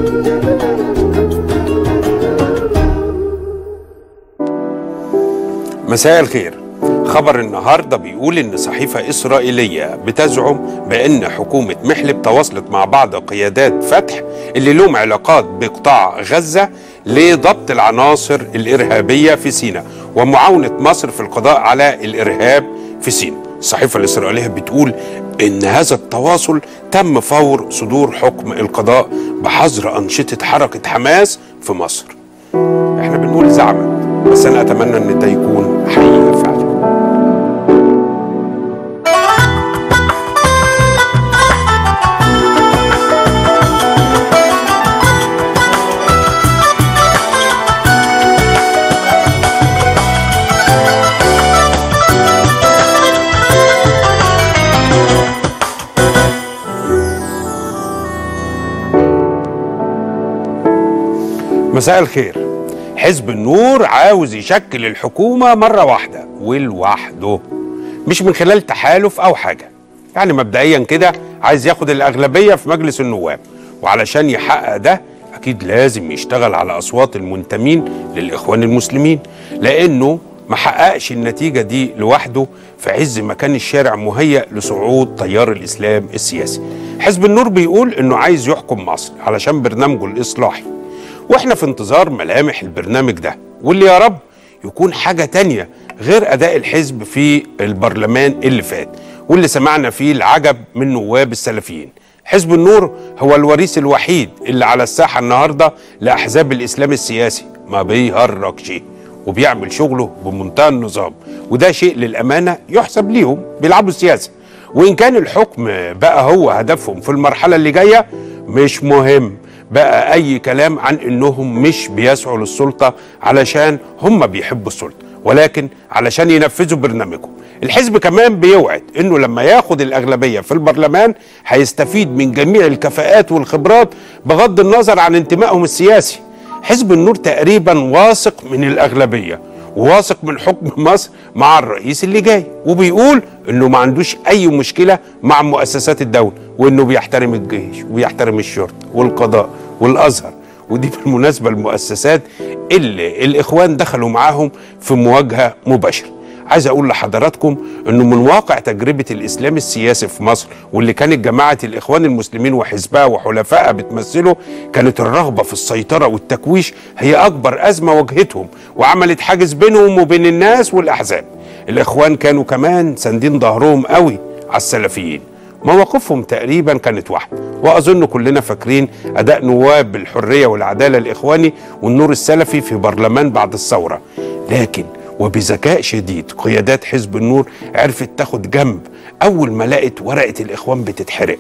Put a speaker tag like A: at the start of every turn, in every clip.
A: مساء الخير خبر النهارده بيقول ان صحيفه اسرائيليه بتزعم بان حكومه محلب تواصلت مع بعض قيادات فتح اللي لهم علاقات بقطاع غزه لضبط العناصر الارهابيه في سيناء ومعاونه مصر في القضاء على الارهاب في سيناء. الصحيفه الاسرائيليه بتقول ان هذا التواصل تم فور صدور حكم القضاء بحظر انشطه حركه حماس في مصر. احنا بنقول زعمت بس انا اتمنى ان ده يكون حقيقه فعلا. مساء الخير حزب النور عاوز يشكل الحكومة مرة واحدة ولوحده مش من خلال تحالف أو حاجة يعني مبدئيا كده عايز ياخد الأغلبية في مجلس النواب وعلشان يحقق ده أكيد لازم يشتغل على أصوات المنتمين للإخوان المسلمين لأنه ما حققش النتيجة دي لوحده في عز ما كان الشارع مهيأ لصعود تيار الإسلام السياسي حزب النور بيقول إنه عايز يحكم مصر علشان برنامجه الإصلاحي واحنا في انتظار ملامح البرنامج ده واللي يا رب يكون حاجة تانية غير أداء الحزب في البرلمان اللي فات واللي سمعنا فيه العجب من نواب السلفيين حزب النور هو الوريث الوحيد اللي على الساحة النهاردة لأحزاب الإسلام السياسي ما بيهرجش وبيعمل شغله بمنتهى النظام وده شيء للأمانة يحسب ليهم بيلعبوا السياسة وإن كان الحكم بقى هو هدفهم في المرحلة اللي جاية مش مهم بقى اي كلام عن انهم مش بيسعوا للسلطه علشان هم بيحبوا السلطه ولكن علشان ينفذوا برنامجهم الحزب كمان بيوعد انه لما ياخد الاغلبيه في البرلمان هيستفيد من جميع الكفاءات والخبرات بغض النظر عن انتمائهم السياسي حزب النور تقريبا واثق من الاغلبيه وواثق من حكم مصر مع الرئيس اللي جاي وبيقول انه ما عندوش اي مشكله مع مؤسسات الدوله وانه بيحترم الجيش وبيحترم الشرطه والقضاء والازهر ودي بالمناسبه المؤسسات اللي الاخوان دخلوا معاهم في مواجهه مباشره عايز اقول لحضراتكم انه من واقع تجربه الاسلام السياسي في مصر واللي كانت جماعه الاخوان المسلمين وحزبها وحلفائها بتمثله كانت الرغبه في السيطره والتكويش هي اكبر ازمه واجهتهم وعملت حاجز بينهم وبين الناس والاحزاب الاخوان كانوا كمان ساندين ظهرهم قوي على السلفيين مواقفهم تقريبا كانت واحده واظن كلنا فاكرين اداء نواب الحريه والعداله الاخواني والنور السلفي في برلمان بعد الثوره لكن وبذكاء شديد قيادات حزب النور عرفت تاخد جنب اول ما لقت ورقه الاخوان بتتحرق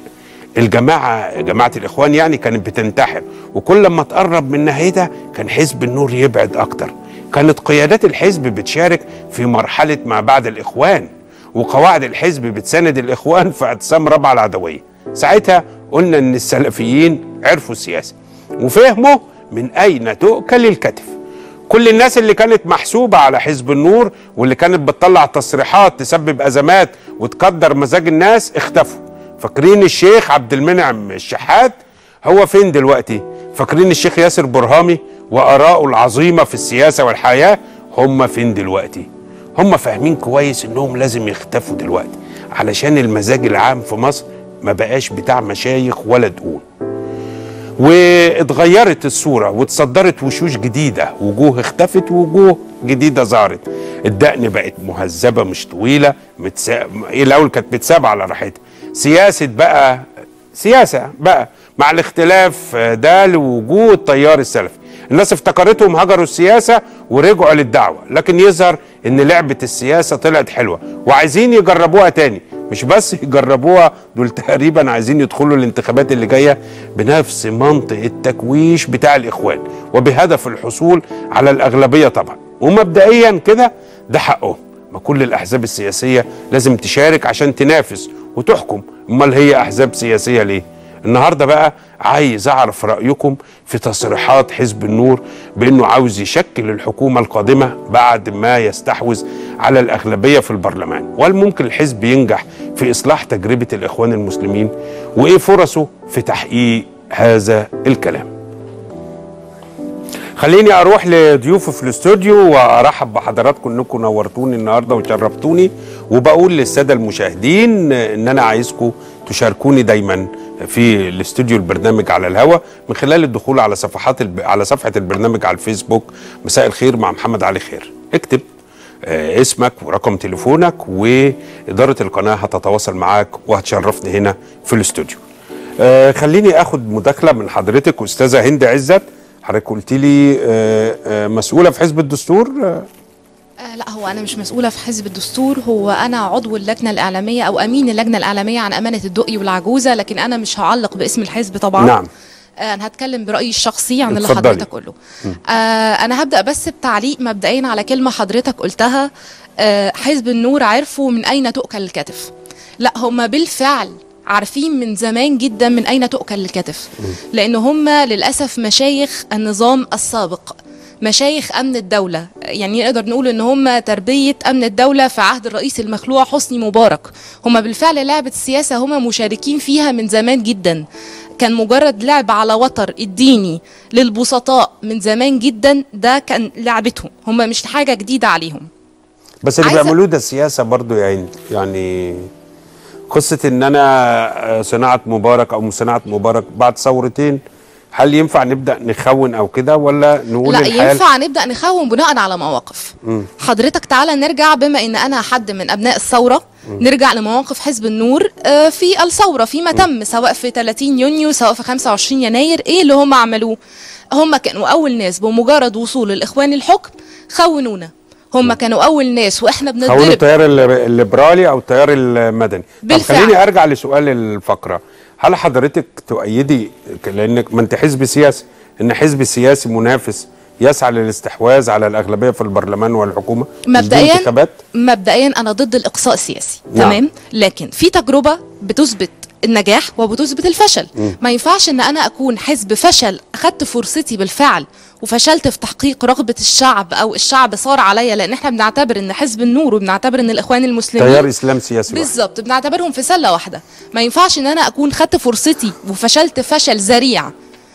A: الجماعه جماعه الاخوان يعني كانت بتنتحر وكل ما تقرب من نهايتها كان حزب النور يبعد اكتر كانت قيادات الحزب بتشارك في مرحله ما بعد الاخوان وقواعد الحزب بتساند الاخوان في اعتصام رابعه العدويه ساعتها قلنا ان السلفيين عرفوا السياسه وفهموا من اين تؤكل الكتف كل الناس اللي كانت محسوبة على حزب النور واللي كانت بتطلع تصريحات تسبب أزمات وتقدر مزاج الناس اختفوا فاكرين الشيخ عبد المنعم الشحات هو فين دلوقتي فاكرين الشيخ ياسر برهامي وآراءه العظيمة في السياسة والحياة هم فين دلوقتي هم فاهمين كويس انهم لازم يختفوا دلوقتي علشان المزاج العام في مصر ما بقاش بتاع مشايخ ولا دقون واتغيرت الصورة واتصدرت وشوش جديدة وجوه اختفت ووجوه جديدة ظهرت الدقن بقت مهذبة مش طويلة متسا... الأول كانت متسابة على راحتها سياسة بقى سياسة بقى مع الاختلاف ده لوجوه التيار السلفي الناس افتكرتهم هجروا السياسة ورجعوا للدعوة لكن يظهر ان لعبة السياسة طلعت حلوة وعايزين يجربوها تاني مش بس يجربوها دول تقريبا عايزين يدخلوا الانتخابات اللي جايه بنفس منطق التكويش بتاع الاخوان وبهدف الحصول على الاغلبيه طبعا ومبدئيا كده ده حقهم ما كل الاحزاب السياسيه لازم تشارك عشان تنافس وتحكم امال هي احزاب سياسيه ليه النهارده بقى عايز اعرف رايكم في تصريحات حزب النور بانه عاوز يشكل الحكومه القادمه بعد ما يستحوذ على الاغلبيه في البرلمان وهل ممكن الحزب ينجح في اصلاح تجربه الاخوان المسلمين وايه فرصه في تحقيق هذا الكلام خليني اروح لضيوفي في الاستوديو وارحب بحضراتكم انكم نورتوني النهارده وشرفتوني وبقول للساده المشاهدين ان انا عايزكم تشاركوني دايما في الاستوديو البرنامج على الهوا من خلال الدخول على صفحات الب... على صفحه البرنامج على الفيسبوك مساء الخير مع محمد علي خير اكتب آه، اسمك ورقم تليفونك وإدارة القناة هتتواصل معاك وهتشرفني هنا في الاستوديو آه، خليني أخد مداخلة من حضرتك أستاذة هند عزت حضرتك قلت لي آه، آه، مسؤولة في حزب الدستور آه،
B: آه لا هو انا مش مسؤوله في حزب الدستور هو انا عضو اللجنه الاعلاميه او امين اللجنه الاعلاميه عن امانه الدقي والعجوزه لكن انا مش هعلق باسم الحزب طبعا
A: نعم.
B: آه انا هتكلم برايي الشخصي عن اللي
A: اتفضلي.
B: حضرتك قوله آه انا هبدا بس بتعليق مبدئيا على كلمه حضرتك قلتها آه حزب النور عرفوا من اين تؤكل الكتف لا هم بالفعل عارفين من زمان جدا من اين تؤكل الكتف لان هم للاسف مشايخ النظام السابق مشايخ امن الدوله يعني نقدر نقول ان هم تربيه امن الدوله في عهد الرئيس المخلوع حسني مبارك هم بالفعل لعبه السياسه هم مشاركين فيها من زمان جدا كان مجرد لعب على وتر الديني للبسطاء من زمان جدا ده كان لعبتهم هم مش حاجه جديده عليهم
A: بس اللي
B: عايزة-
A: بيعملوه ده سياسة برضو يا هند يعني قصة ان انا آه، صناعة مبارك او صناعة مبارك بعد ثورتين هل ينفع نبدأ نخون او كده ولا نقول
B: لا
A: الحال
B: ينفع نبدا نخون بناء على مواقف حضرتك تعالى نرجع بما ان انا حد من ابناء الثوره نرجع لمواقف حزب النور آه، في الثوره فيما تم سواء في 30 يونيو سواء في 25 يناير ايه اللي هم عملوه هم كانوا اول ناس بمجرد وصول الاخوان الحكم خونونا هم كانوا اول ناس واحنا
A: خونوا
B: بنضرب
A: التيار الل- الليبرالي او التيار المدني طب
B: بالفعل.
A: خليني ارجع لسؤال الفقرة هل حضرتك تؤيدي لانك ما انت حزب سياسي ان حزب سياسي منافس يسعى للاستحواذ على الاغلبيه في البرلمان والحكومه مش دي
B: مبدئيا
A: انتخابات
B: مبدئيا انا ضد الاقصاء السياسي
A: نعم.
B: تمام لكن في تجربه بتثبت النجاح وبتثبت الفشل ما ينفعش ان انا اكون حزب فشل اخدت فرصتي بالفعل وفشلت في تحقيق رغبه الشعب او الشعب صار عليا لان احنا بنعتبر ان حزب النور وبنعتبر ان الاخوان المسلمين
A: تيار اسلام سياسي واحد.
B: بالظبط بنعتبرهم في سله واحده ما ينفعش ان انا اكون خدت فرصتي وفشلت فشل ذريع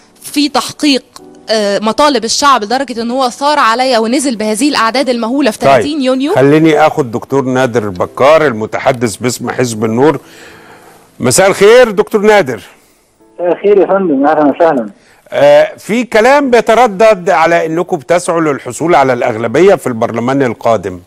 B: في تحقيق آه، مطالب الشعب لدرجه ان هو ثار عليا ونزل بهذه الاعداد المهوله في 30 يونيو
A: خليني اخد دكتور نادر بكار المتحدث باسم حزب النور مساء الخير دكتور نادر
C: خير يا فندم اهلا وسهلا
A: آه في كلام بيتردد على انكم بتسعوا للحصول على الاغلبيه في البرلمان القادم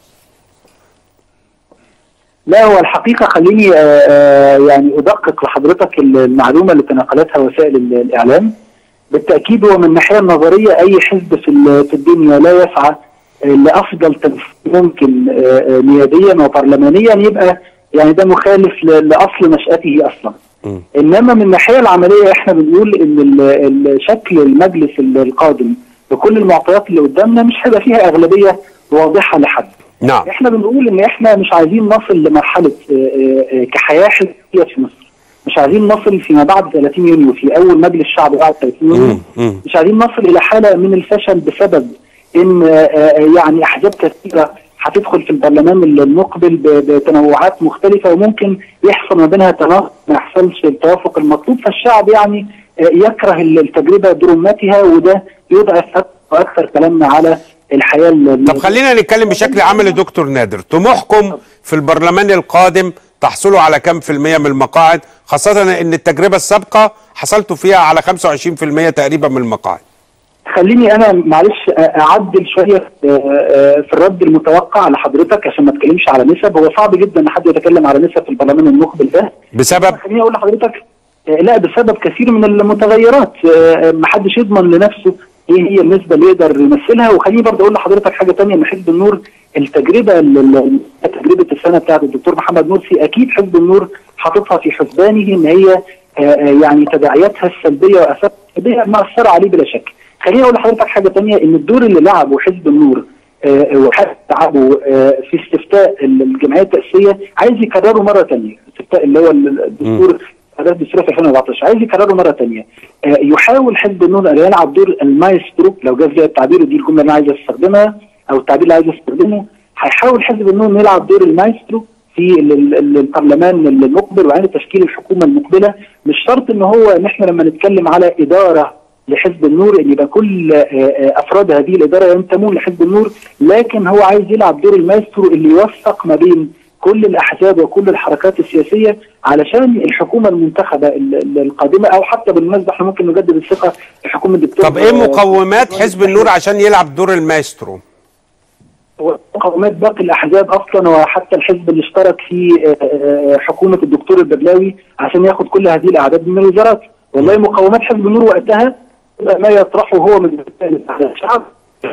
C: لا هو الحقيقه خليني آه، آه، يعني ادقق لحضرتك المعلومه اللي تناقلتها وسائل ال- الاعلام بالتاكيد هو من الناحيه النظريه اي حزب في ال- في الدنيا لا يسعى آه، لافضل تنفيذ ممكن آه، آه، نيابيا وبرلمانيا يبقى يعني ده مخالف ل- لاصل نشاته اصلا انما من الناحيه العمليه احنا بنقول ان ال- ال- شكل المجلس ال- القادم بكل المعطيات اللي قدامنا مش هيبقى فيها اغلبيه واضحه لحد
A: نعم
C: احنا بنقول ان احنا مش عايزين نصل لمرحله آه، آه، آه، كحياه حزبيه في مصر مش عايزين نصل فيما بعد 30 يونيو في اول مجلس شعب بعد 30 يونيو
A: مم، مم.
C: مش عايزين نصل الى حاله من الفشل بسبب ان آه، آه، يعني احزاب كثيره هتدخل في البرلمان المقبل ب- بتنوعات مختلفه وممكن يحصل ما بينها تناقض ما يحصلش التوافق المطلوب فالشعب يعني آه، يكره التجربه برمتها وده يضعف أكثر واكثر كلامنا على الحياه ال-
A: طب خلينا نتكلم بشكل عملي دكتور نادر طموحكم في البرلمان القادم تحصلوا على كم في المية من المقاعد خاصة ان التجربة السابقة حصلتوا فيها على 25% تقريبا من المقاعد
C: خليني انا معلش اعدل شويه آه، آه، في الرد المتوقع لحضرتك عشان ما اتكلمش على نسب هو صعب جدا ان حد يتكلم على نسب في البرلمان المقبل ده
A: بسبب
C: خليني اقول لحضرتك آه، لا بسبب كثير من المتغيرات آه، ما حدش يضمن لنفسه ايه هي النسبه اللي يقدر يمثلها وخليني برضه اقول لحضرتك حاجه ثانيه ان حزب النور التجربه ال- ال- تجربه السنه بتاعت الدكتور محمد مرسي اكيد حزب النور حاططها في حسبانه ان هي آه، آه، يعني تداعياتها السلبيه واثارها السلبيه مأثره عليه بلا شك. خليني اقول لحضرتك حاجه ثانيه ان الدور اللي لعبه حزب النور آه، وحزب لعبه آه، في استفتاء الجمعيه التاسيسيه عايز يكرره مره ثانيه الاستفتاء اللي هو الدستور قرار الدستوريه في 2014 عايز يكرره مره ثانيه آه، يحاول حزب النور ان يلعب دور المايسترو لو جاز لي التعبير ودي الجمله اللي انا عايز استخدمها او التعبير اللي عايز استخدمه هيحاول حزب النور انه يلعب دور المايسترو في ال- ال- ال- البرلمان المقبل وعند تشكيل الحكومه المقبله مش شرط ان هو ان احنا لما نتكلم على اداره لحزب النور ان يبقى كل آه، آه، افراد هذه الاداره ينتمون لحزب النور لكن هو عايز يلعب دور المايسترو اللي يوفق ما بين كل الاحزاب وكل الحركات السياسيه علشان الحكومه المنتخبه ال- ال- القادمه او حتى بالمناسبه احنا ممكن نجدد الثقه في حكومه الدكتور
A: طب ايه مقومات حزب النور عشان يلعب دور المايسترو
C: مقاومات باقي الاحزاب اصلا وحتى الحزب اللي اشترك في آه، آه، حكومه الدكتور الببلاوي عشان ياخد كل هذه الاعداد من الوزارات والله مقاومات حزب النور وقتها ما يطرحه هو من الشعب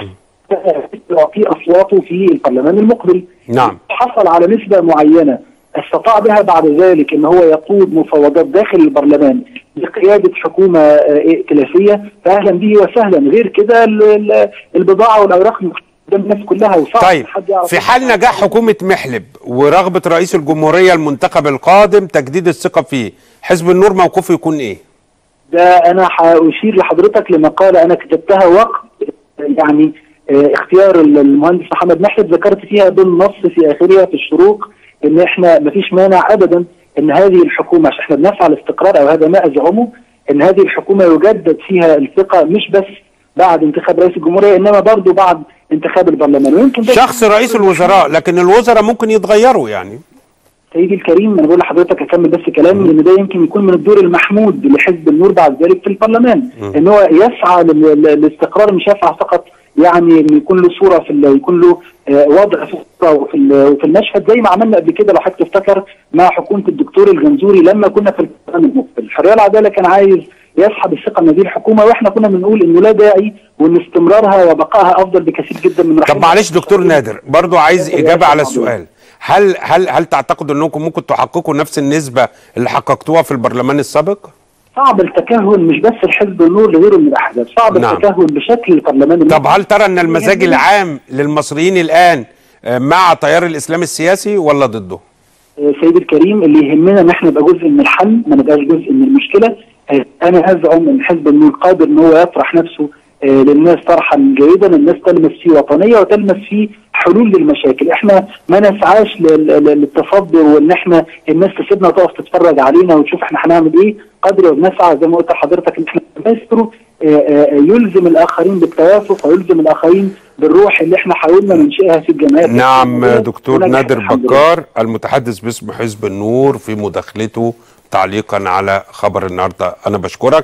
C: يعطيه اصواته في البرلمان المقبل
A: نعم.
C: حصل على نسبه معينه استطاع بها بعد ذلك ان هو يقود مفاوضات داخل البرلمان لقياده حكومه آه، ائتلافيه فاهلا به وسهلا غير كده ال- ال- البضاعه والاوراق قدام الناس كلها وصعب
A: طيب
C: حد يعرف
A: في حال نجاح حكومة محلب ورغبة رئيس الجمهورية المنتخب القادم تجديد الثقة فيه حزب النور موقفه يكون ايه
C: ده انا هاشير لحضرتك لمقاله انا كتبتها وقت يعني آه، اختيار المهندس محمد محمد ذكرت فيها بالنص في اخرها في الشروق ان احنا مفيش مانع ابدا ان هذه الحكومه عشان احنا بنسعى لاستقرار او هذا ما ازعمه ان هذه الحكومه يجدد فيها الثقه مش بس بعد انتخاب رئيس الجمهوريه انما برضه بعد انتخاب البرلمان ويمكن ده
A: شخص رئيس الوزراء لكن الوزراء ممكن يتغيروا يعني
C: سيدي الكريم انا بقول لحضرتك اكمل بس كلامي ان ده يمكن يكون من الدور المحمود لحزب النور بعد ذلك في البرلمان ان هو يسعى لل- لل- للاستقرار مش يسعى فقط يعني ان يكون له صوره في ال- يكون له آه، وضع في الصورة وفي ال- وفي المشهد زي ما عملنا قبل كده لو حضرتك تفتكر مع حكومه الدكتور الجنزوري لما كنا في البرلمان المقبل الحريه والعداله كان عايز يسحب الثقه من هذه الحكومه واحنا كنا بنقول انه لا داعي وان استمرارها وبقائها افضل بكثير جدا من
A: طب
C: رحيل
A: معلش دكتور نادر برضو عايز اجابة على السؤال هل هل هل تعتقد انكم ممكن تحققوا نفس النسبة اللي حققتوها في البرلمان السابق؟
C: صعب التكهن مش بس الحزب النور لغيره من الاحزاب صعب
A: نعم.
C: التكهن بشكل البرلمان
A: طب هل ترى ان المزاج العام للمصريين الان آه، مع تيار الاسلام السياسي ولا ضده؟
C: سيدي الكريم اللي يهمنا ان احنا نبقى جزء من الحل ما نبقاش جزء من المشكله آه، انا ازعم ان حزب النور قادر ان هو يطرح نفسه آه، للناس طرحا جيدا الناس تلمس فيه وطنيه وتلمس فيه حلول للمشاكل احنا ما نسعاش لل- لل- للتصدر وان احنا الناس تسيبنا تقف تتفرج علينا وتشوف احنا هنعمل ايه قدر بنسعى زي ما قلت لحضرتك ان احنا نمثله آه، آه، يلزم الاخرين بالتوافق ويلزم الاخرين بالروح اللي احنا حاولنا ننشئها في الجمعيات
A: نعم دكتور
C: ونجحت
A: نادر
C: الحمد لله.
A: بكار المتحدث باسم حزب النور في مداخلته تعليقا على خبر النهارده انا بشكرك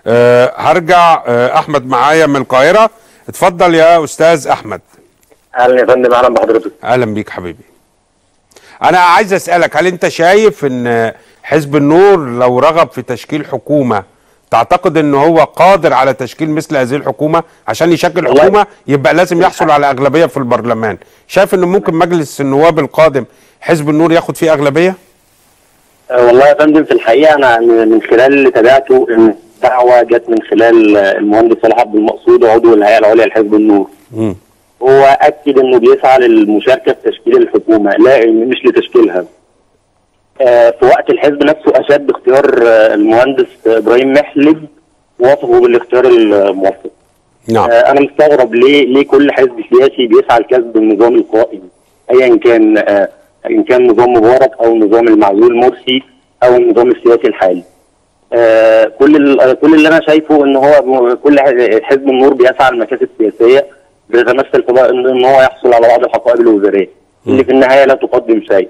A: أه هرجع أه احمد معايا من القاهره اتفضل يا استاذ احمد
D: اهلا يا فندم اهلا بحضرتك
A: اهلا بيك حبيبي انا عايز اسالك هل انت شايف ان حزب النور لو رغب في تشكيل حكومه تعتقد ان هو قادر على تشكيل مثل هذه الحكومه عشان يشكل
D: والله-
A: حكومه يبقى لازم يحصل على اغلبيه في البرلمان شايف ان ممكن مجلس النواب القادم حزب النور ياخد فيه اغلبيه
D: أه والله يا فندم في الحقيقه انا من من خلال اللي تابعته ان الدعوه جت من خلال آه، المهندس صلاح عبد المقصود عضو الهيئه العليا لحزب النور
A: مم.
D: هو اكد انه بيسعى للمشاركه في تشكيل الحكومه لا مش لتشكيلها آه، في وقت الحزب نفسه اشاد باختيار آه، المهندس ابراهيم محلب وصفه بالاختيار الموفق
A: نعم
D: آه، انا مستغرب ليه ليه كل حزب سياسي بيسعى لكسب النظام القائم ايا كان آه، ان كان نظام مبارك او نظام المعزول مرسي او النظام السياسي الحالي آه، كل ال- كل اللي انا شايفه ان هو م- كل ح- حزب النور بيسعى لمكاسب سياسيه بيتمثل في بقى ان إن هو يحصل على بعض الحقائب الوزاريه اللي في النهايه لا تقدم شيء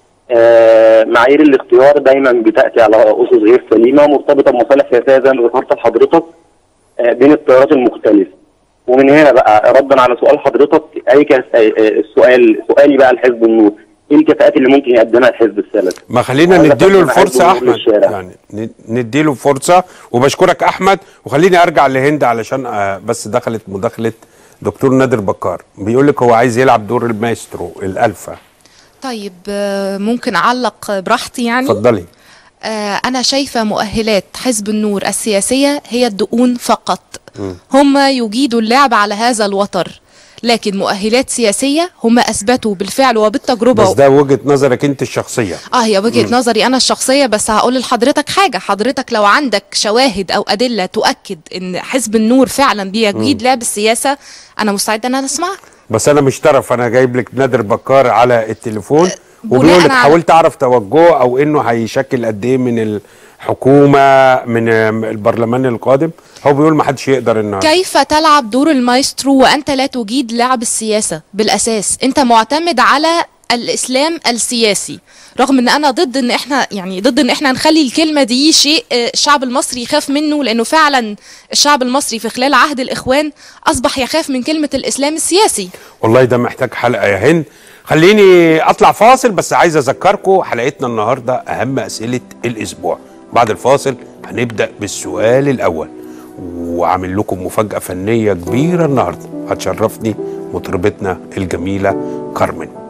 D: آه، معايير الاختيار دايما بتاتي على اسس غير سليمه مرتبطه بمصالح سياسيه زي ما ذكرت لحضرتك آه، بين التيارات المختلفه ومن هنا بقى ردا على سؤال حضرتك اي كس... آه، آه، السؤال سؤالي بقى لحزب النور ايه الكفاءات اللي ممكن يقدمها الحزب السلفي؟
A: ما خلينا
D: أنا
A: نديله
D: بس
A: الفرصه
D: عايز أقول
A: احمد
D: للشارع.
A: يعني ن- نديله فرصه وبشكرك احمد وخليني ارجع لهند علشان آه، بس دخلت مداخله دكتور نادر بكار بيقول لك هو عايز يلعب دور المايسترو الالفا
B: طيب آه، ممكن اعلق براحتي يعني
A: اتفضلي
B: آه، أنا شايفة مؤهلات حزب النور السياسية هي الدقون فقط هم يجيدوا اللعب على هذا الوتر لكن مؤهلات سياسية هم أثبتوا بالفعل وبالتجربة
A: بس ده وجهه نظرك انت الشخصيه
B: اه هي وجهة نظري أنا الشخصية بس هقول لحضرتك حاجة حضرتك لو عندك شواهد أو أدلة تؤكد إن حزب النور فعلا بيجيد لعب السياسة أنا مستعدة إن أنا أسمعها
A: بس انا مش طرف انا جايب لك نادر بكار على التليفون وبيقول لك
B: على-
A: حاولت اعرف توجهه او انه هيشكل قد ايه من الحكومه من البرلمان القادم هو بيقول ما حدش يقدر النهارده
B: كيف تلعب دور المايسترو وانت لا تجيد لعب السياسه بالاساس انت معتمد على الاسلام السياسي رغم ان انا ضد ان احنا يعني ضد ان احنا نخلي الكلمه دي شيء آه، الشعب المصري يخاف منه لانه فعلا الشعب المصري في خلال عهد الاخوان اصبح يخاف من كلمه الاسلام السياسي
A: والله ده محتاج حلقه يا هند خليني اطلع فاصل بس عايز اذكركم حلقتنا النهارده اهم اسئله الاسبوع بعد الفاصل هنبدا بالسؤال الاول وعامل لكم مفاجاه فنيه كبيره النهارده هتشرفني مطربتنا الجميله كارمن